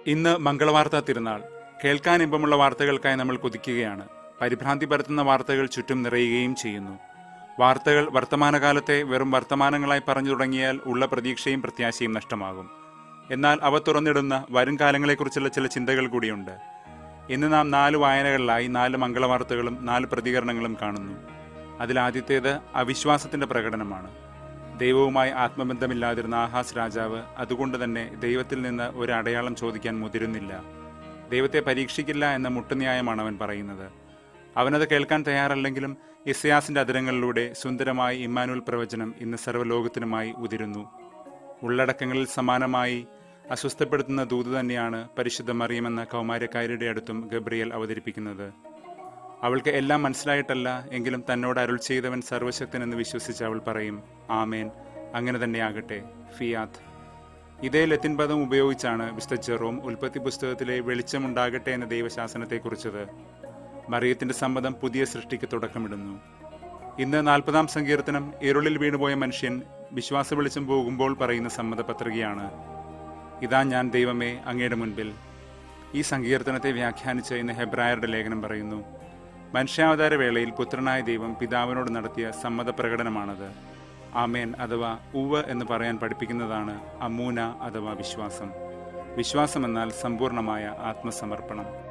ഇന്ന് മംഗളവാർത്താ തിരുനാൾ കേൾക്കാൻ ഇമ്പമുള്ള വാർത്തകൾക്കായി നമ്മൾ കൊതിക്കുകയാണ് പരിഭ്രാന്തി പരത്തുന്ന വാർത്തകൾ ചുറ്റും നിറയുകയും ചെയ്യുന്നു വാർത്തകൾ വർത്തമാനകാലത്തെ വെറും വർത്തമാനങ്ങളായി പറഞ്ഞു തുടങ്ങിയാൽ ഉള്ള പ്രതീക്ഷയും പ്രത്യാശയും നഷ്ടമാകും എന്നാൽ അവ തുറന്നിടുന്ന വരും കാലങ്ങളെക്കുറിച്ചുള്ള ചില ചിന്തകൾ കൂടിയുണ്ട് ഇന്ന് നാം നാല് വായനകളിലായി നാല് മംഗളവാർത്തകളും നാല് പ്രതികരണങ്ങളും കാണുന്നു അതിലാദ്യത്തേത് അവിശ്വാസത്തിന്റെ പ്രകടനമാണ് ദൈവവുമായി ആത്മബന്ധമില്ലാതിരുന്ന ആഹാസ് രാജാവ് അതുകൊണ്ട് തന്നെ ദൈവത്തിൽ നിന്ന് ഒരു അടയാളം ചോദിക്കാൻ മുതിരുന്നില്ല ദൈവത്തെ പരീക്ഷിക്കില്ല എന്ന മുട്ടുന്യായമാണ് അവൻ പറയുന്നത് അവനത് കേൾക്കാൻ തയ്യാറല്ലെങ്കിലും ഇസയാസിന്റെ അതിരങ്ങളിലൂടെ സുന്ദരമായി ഇമ്മാനുവൽ പ്രവചനം ഇന്ന് സർവ്വലോകത്തിനുമായി ഉതിരുന്നു ഉള്ളടക്കങ്ങളിൽ സമാനമായി അസ്വസ്ഥപ്പെടുത്തുന്ന ദൂത് തന്നെയാണ് പരിശുദ്ധ മറിയമെന്ന കൗമാരക്കാരുടെ അടുത്തും ഗബ്രിയൽ അവതരിപ്പിക്കുന്നത് അവൾക്ക് എല്ലാം മനസ്സിലായിട്ടല്ല എങ്കിലും തന്നോട് അരുൾ ചെയ്തവൻ സർവശക്തനെന്ന് വിശ്വസിച്ച് അവൾ പറയും ആമേൻ അങ്ങനെ തന്നെയാകട്ടെ ഫിയാത്ത് ഇതേ ലത്തിൻ പദം ഉപയോഗിച്ചാണ് വിശുദ്ധ ജെറോം ഉൽപ്പത്തി പുസ്തകത്തിലെ വെളിച്ചമുണ്ടാകട്ടെ എന്ന ദൈവശാസനത്തെ കുറിച്ചത് മറിയത്തിന്റെ സമ്മതം പുതിയ സൃഷ്ടിക്ക് തുടക്കമിടുന്നു ഇന്ന് നാൽപ്പതാം സങ്കീർത്തനം ഇരുളിൽ വീണുപോയ മനുഷ്യൻ വിശ്വാസ വെളിച്ചം പോകുമ്പോൾ പറയുന്ന സമ്മത പത്രികയാണ് ഇതാ ഞാൻ ദൈവമേ അങ്ങയുടെ മുൻപിൽ ഈ സങ്കീർത്തനത്തെ വ്യാഖ്യാനിച്ച് ഇന്ന് ഹെബ്രായരുടെ ലേഖനം പറയുന്നു മനുഷ്യാവതാര വേളയിൽ പുത്രനായ ദൈവം പിതാവിനോട് നടത്തിയ സമ്മത പ്രകടനമാണത് ആമേൻ അഥവാ ഉവ് എന്ന് പറയാൻ പഠിപ്പിക്കുന്നതാണ് അമൂന അഥവാ വിശ്വാസം വിശ്വാസം എന്നാൽ സമ്പൂർണമായ ആത്മസമർപ്പണം